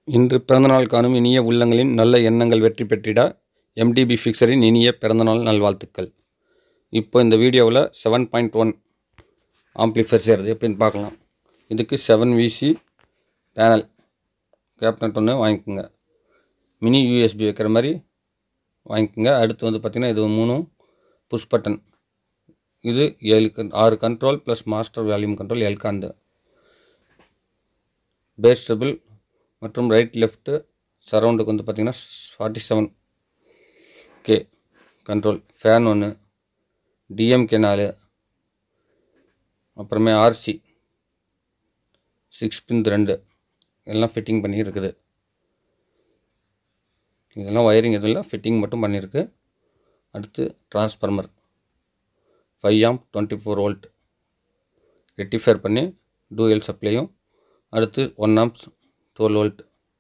இன்று பிறந்தநாள் காணும் இனிய உள்ளங்களின் நல்ல எண்ணங்கள் வெற்றி பெற்றிட எம்டிபி ஃபிக்சரின் இனிய பிறந்தநாள் நல்வாழ்த்துக்கள் இப்போ இந்த வீடியோவில் செவன் பாயிண்ட் ஒன் ஆம்ப்ளிஃபையர் செய்கிறது எப்படின்னு பார்க்கலாம் இதுக்கு செவன் விசி பேனல் கேப்னட் ஒன்று வாங்கிக்கோங்க மினி யூஎஸ்பி வைக்கிற மாதிரி வாங்கிக்கோங்க அடுத்து வந்து பார்த்திங்கன்னா இது மூணும் புஷ் பட்டன் இது ஏழு கன் ஆறு control plus master volume control எல்காந்து பேஸ் ட்ரிபிள் மற்றும் ரைட் லெஃப்ட்டு சரௌண்டுக்கு வந்து பார்த்திங்கன்னா forty seven K control fan ஒன்று டிஎம்கே நாலு அப்புறமே ஆர்சி சிக்ஸ் பின் ரெண்டு எல்லாம் ஃபிட்டிங் பண்ணி இருக்குது இதெல்லாம் ஒயரிங் இதில் ஃபிட்டிங் மட்டும் பண்ணியிருக்கு அடுத்து transformer five amp twenty four volt rectifier பண்ணி டூஎல் சப்ளையும் அடுத்து ஒன் ஆம்ஸ் டுவெல் வோல்ட்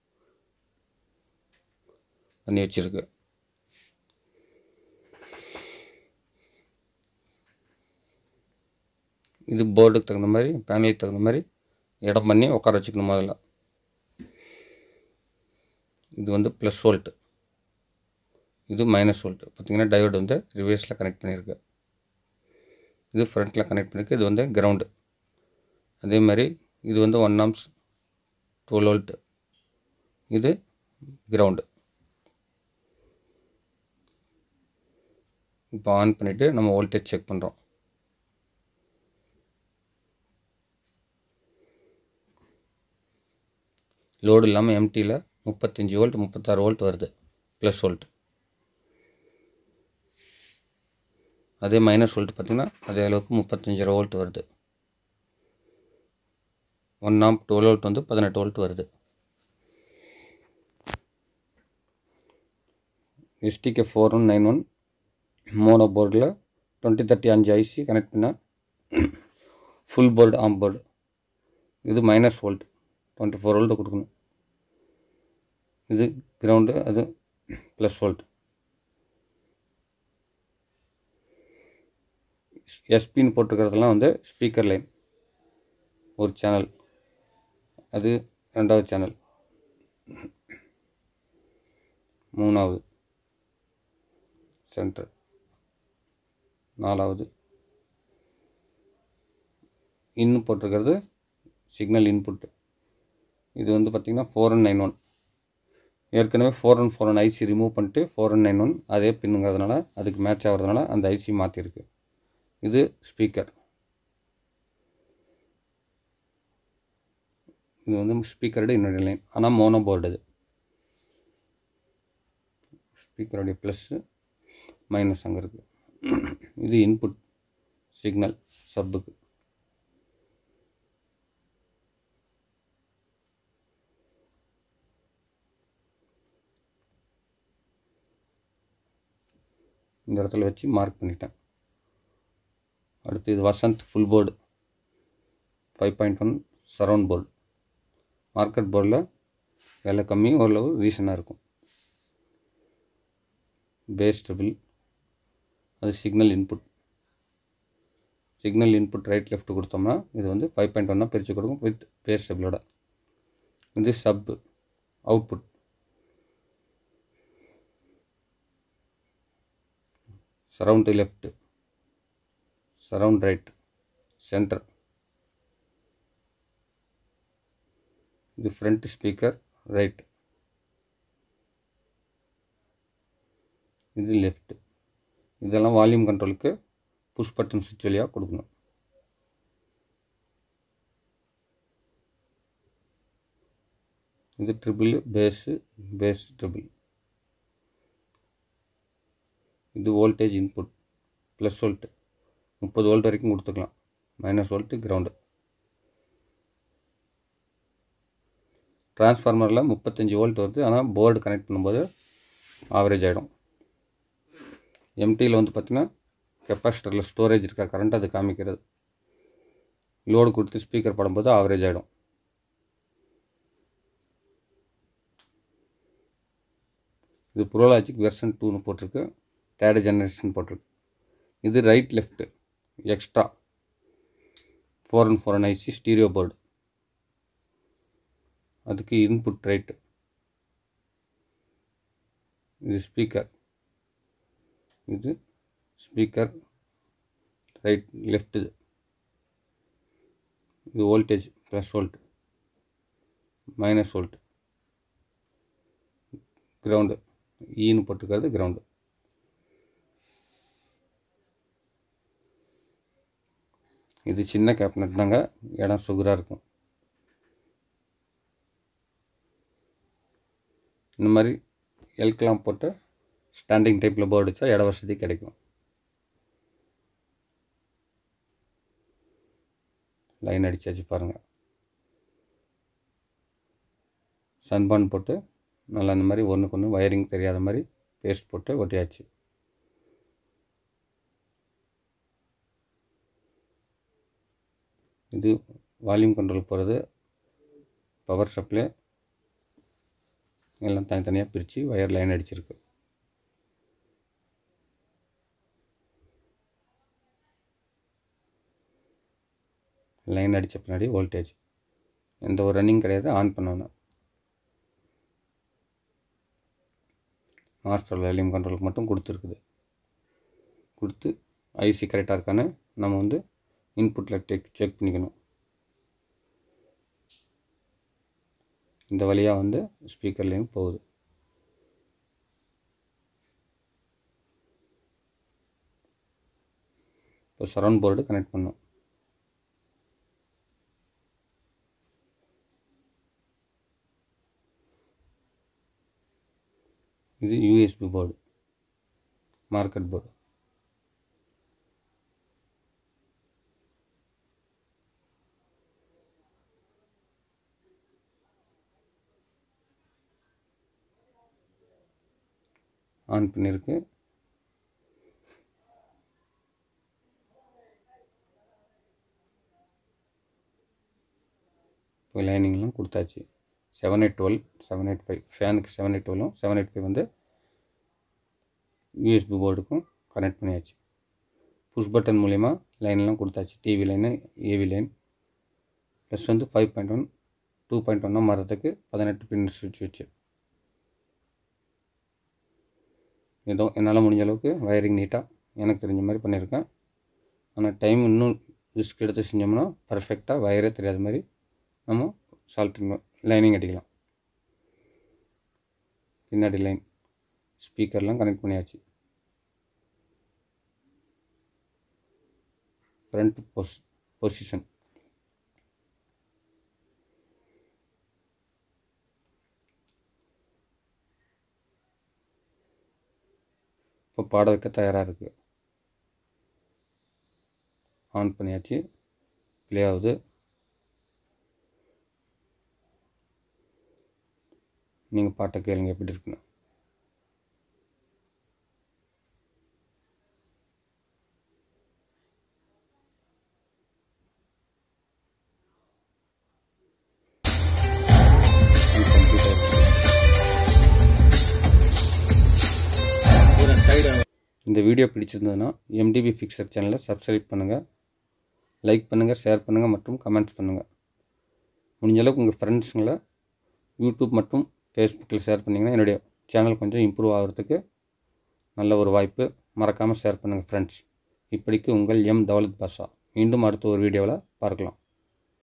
பண்ணி வச்சுருக்கு இது போர்டுக்கு தகுந்த மாதிரி பேனலுக்கு தகுந்த மாதிரி இடம் பண்ணி உட்கார வச்சுக்கணும் முதல்ல இது வந்து ப்ளஸ் வோல்ட்டு இது மைனஸ் வோல்ட்டு பார்த்தீங்கன்னா டயோடு வந்து ரிவர்ஸில் கனெக்ட் பண்ணியிருக்கு இது ஃப்ரண்ட்டில் கனெக்ட் பண்ணியிருக்கு இது வந்து கிரவுண்டு அதே மாதிரி இது வந்து ஒன் ஆம்ஸ் டுவெல் வோல்ட்டு இது கிரவுண்டு இப்போ ஆன் பண்ணிவிட்டு நம்ம வோல்டேஜ் செக் பண்ணுறோம் லோடு இல்லாமல் எம்டியில் முப்பத்தஞ்சு வோல்ட் முப்பத்தாறு வோல்ட் வருது ப்ளஸ் வோல்ட் அதே மைனஸ் வோல்ட் பார்த்திங்கன்னா அதே அளவுக்கு முப்பத்தஞ்சரை வோல்ட் வருது ஒன் ஆம் டுவெல் வோல்ட் வந்து பதினெட்டு வோல்ட் வருது STK four one nine one mono board twenty thirty அஞ்சு ஐசி கனெக்ட் பண்ணால் ஃபுல் போர்டு ஆம் போர்டு இது minus volt twenty four volt கொடுக்கணும் இது கிரவுண்டு அது ப்ளஸ் வோல்ட் எஸ்பின்னு போட்டிருக்கிறதெல்லாம் வந்து ஸ்பீக்கர் லைன் ஒரு சேனல் அது ரெண்டாவது சேனல் மூணாவது சென்டர் நாலாவது இன்னு போட்டிருக்கிறது சிக்னல் இன்புட்டு இது வந்து பார்த்திங்கன்னா ஃபோர் ஒன் நைன் ஒன் ஏற்கனவே four one four one IC remove பண்ணிட்டு ஃபோர் ஒன் நைன் ஒன் அதே பின்னுங்கிறதுனால அதுக்கு மேட்ச் ஆகிறதுனால அந்த ஐசி மாற்றிருக்கு இது ஸ்பீக்கர் இது வந்து ஸ்பீக்கரோட இன்னொரு லைன் ஆனால் மோனோ போர்டு இது ஸ்பீக்கருடைய ப்ளஸ்ஸு மைனஸ் அங்கே இருக்குது இது இன்புட் சிக்னல் சப்புக்கு இந்த இடத்துல வச்சு மார்க் பண்ணிட்டேன் அடுத்து இது Vasanth full board five point one surround board market போர்டில் விலை கம்மி ஓரளவு ரீசனாக இருக்கும் பேஸ் ட்ரிபிள் அது signal input signal input right left கொடுத்தோம்னா இது வந்து ஃபைவ் பாயிண்ட் ஒன்னாக பிரித்து கொடுக்கும் வித் பேஸ் ட்ரிபிளோட இது sub output surround left surround right centre இது ஃப்ரண்ட் ஸ்பீக்கர் ரைட் இது லெஃப்ட் இதெல்லாம் வால்யூம் கண்ட்ரோலுக்கு புஷ் பட்டன் சுவிட்ச் வழியாக கொடுக்கணும் இது ட்ரிபிள் பேஸு பேஸ் ட்ரிபிள் இது வோல்டேஜ் இன்புட் ப்ளஸ் வோல்ட்டு முப்பது வோல்ட் வரைக்கும் கொடுத்துக்கலாம் மைனஸ் வோல்ட்டு கிரவுண்டு ட்ரான்ஸ்ஃபார்மரில் முப்பத்தஞ்சு வோல்ட் வருது ஆனால் போர்டு கனெக்ட் பண்ணும்போது ஆவரேஜ் ஆகிடும் எம்டியில் வந்து பார்த்திங்கன்னா கெப்பாசிட்டரில் ஸ்டோரேஜ் இருக்க கரண்ட் அது காமிக்கிறது லோடு கொடுத்து ஸ்பீக்கர் படும்போது ஆவரேஜ் ஆகிடும் இது ப்ரோலாஜிக் வெர்ஷன் டூன்னு போட்டிருக்கு தேர்டு ஜெனரேஷன் போட்டிருக்கு இது right left extra four and four and IC stereo board அதுக்கு இன்புட் ரைட்டு இது ஸ்பீக்கர் இது ஸ்பீக்கர் ரைட் லெஃப்ட் இது இது voltage plus volt minus volt ground ஈன்னு போட்டுக்கிறது கிரவுண்டு இது சின்ன கேபினட் தாங்க இடம் சுகராக இருக்கும் இந்த மாதிரி எல்கெலாம் போட்டு ஸ்டாண்டிங் டைப்பில் போர்டு வச்சா இட வசதி கிடைக்கும் லைன் அடிச்சாச்சு பாருங்கள் சன்பான் போட்டு நல்லா இந்த மாதிரி ஒன்றுக்கு ஒன்று வயரிங் தெரியாத மாதிரி பேஸ்ட் போட்டு ஒட்டியாச்சு இது வால்யூம் கண்ட்ரோல் போகிறது பவர் சப்ளை எல்லாம் தனித்தனியாக பிரித்து ஒயர் லைன் அடிச்சிருக்கு லைன் அடித்த பின்னாடி வோல்டேஜ் எந்த ஒரு ரன்னிங் கிடையாது ஆன் பண்ணணும் மாஸ்டர் வால்யூம் கண்ட்ரோலுக்கு மட்டும் கொடுத்துருக்குது கொடுத்து ஐசி கரெக்டாக இருக்கான்னு நம்ம வந்து இன்புட்டில் டெக் செக் பண்ணிக்கணும் இந்த வழியாக வந்து ஸ்பீக்கர்லேயும் போகுது இப்போ சரௌண்ட் போர்டு கனெக்ட் பண்ணோம் இது USB board market board on பண்ணியிருக்கு இப்போ லைனிங்லாம் கொடுத்தாச்சு seven eight twelve seven eight five ஃபேனுக்கு செவன் எயிட் டுவெல்லும் செவன் எயிட் ஃபைவ் வந்து யூஎஸ்பி போர்டுக்கும் கனெக்ட் பண்ணியாச்சு புஷ் பட்டன் மூலிமா லைன்லாம் கொடுத்தாச்சு TV line AV line plus வந்து five point one two point ஒன்னாக மாறதுக்கு பதினெட்டு பின் சுவிட்ச் வச்சு ஏதோ என்னால் முடிஞ்ச அளவுக்கு வயரிங் நீட்டாக எனக்கு தெரிஞ்ச மாதிரி பண்ணியிருக்கேன் ஆனால் டைம் இன்னும் ரிஸ்க் எடுத்து செஞ்சோம்னா பர்ஃபெக்டாக வயரே தெரியாத மாதிரி நம்ம சால்ட்ரிங் லைனிங் அடிக்கலாம் பின்னாடி லைன் ஸ்பீக்கர்லாம் கனெக்ட் பண்ணியாச்சு ஃப்ரண்ட் பொஸ் பொசிஷன் இப்போ பாட வைக்க தயாராக இருக்குது ஆன் பண்ணியாச்சு ப்ளே ஆகுது நீங்கள் பாட்டை கேளுங்க எப்படி இருக்குன்னு இந்த வீடியோ பிடிச்சிருந்ததுன்னா எம்டிபி ஃபிக்சர் சேனலை சப்ஸ்கிரைப் பண்ணுங்கள் லைக் பண்ணுங்கள் ஷேர் பண்ணுங்கள் மற்றும் கமெண்ட்ஸ் பண்ணுங்கள் முடிஞ்ச அளவுக்கு உங்கள் ஃப்ரெண்ட்ஸுங்களை யூடியூப் மற்றும் ஃபேஸ்புக்கில் ஷேர் பண்ணிங்கன்னா என்னுடைய சேனல் கொஞ்சம் இம்ப்ரூவ் ஆகிறதுக்கு நல்ல ஒரு வாய்ப்பு மறக்காமல் ஷேர் பண்ணுங்கள் ஃப்ரெண்ட்ஸ் இப்படிக்கு உங்கள் எம் தௌலத் பாஷா மீண்டும் அடுத்த ஒரு வீடியோவில் பார்க்கலாம்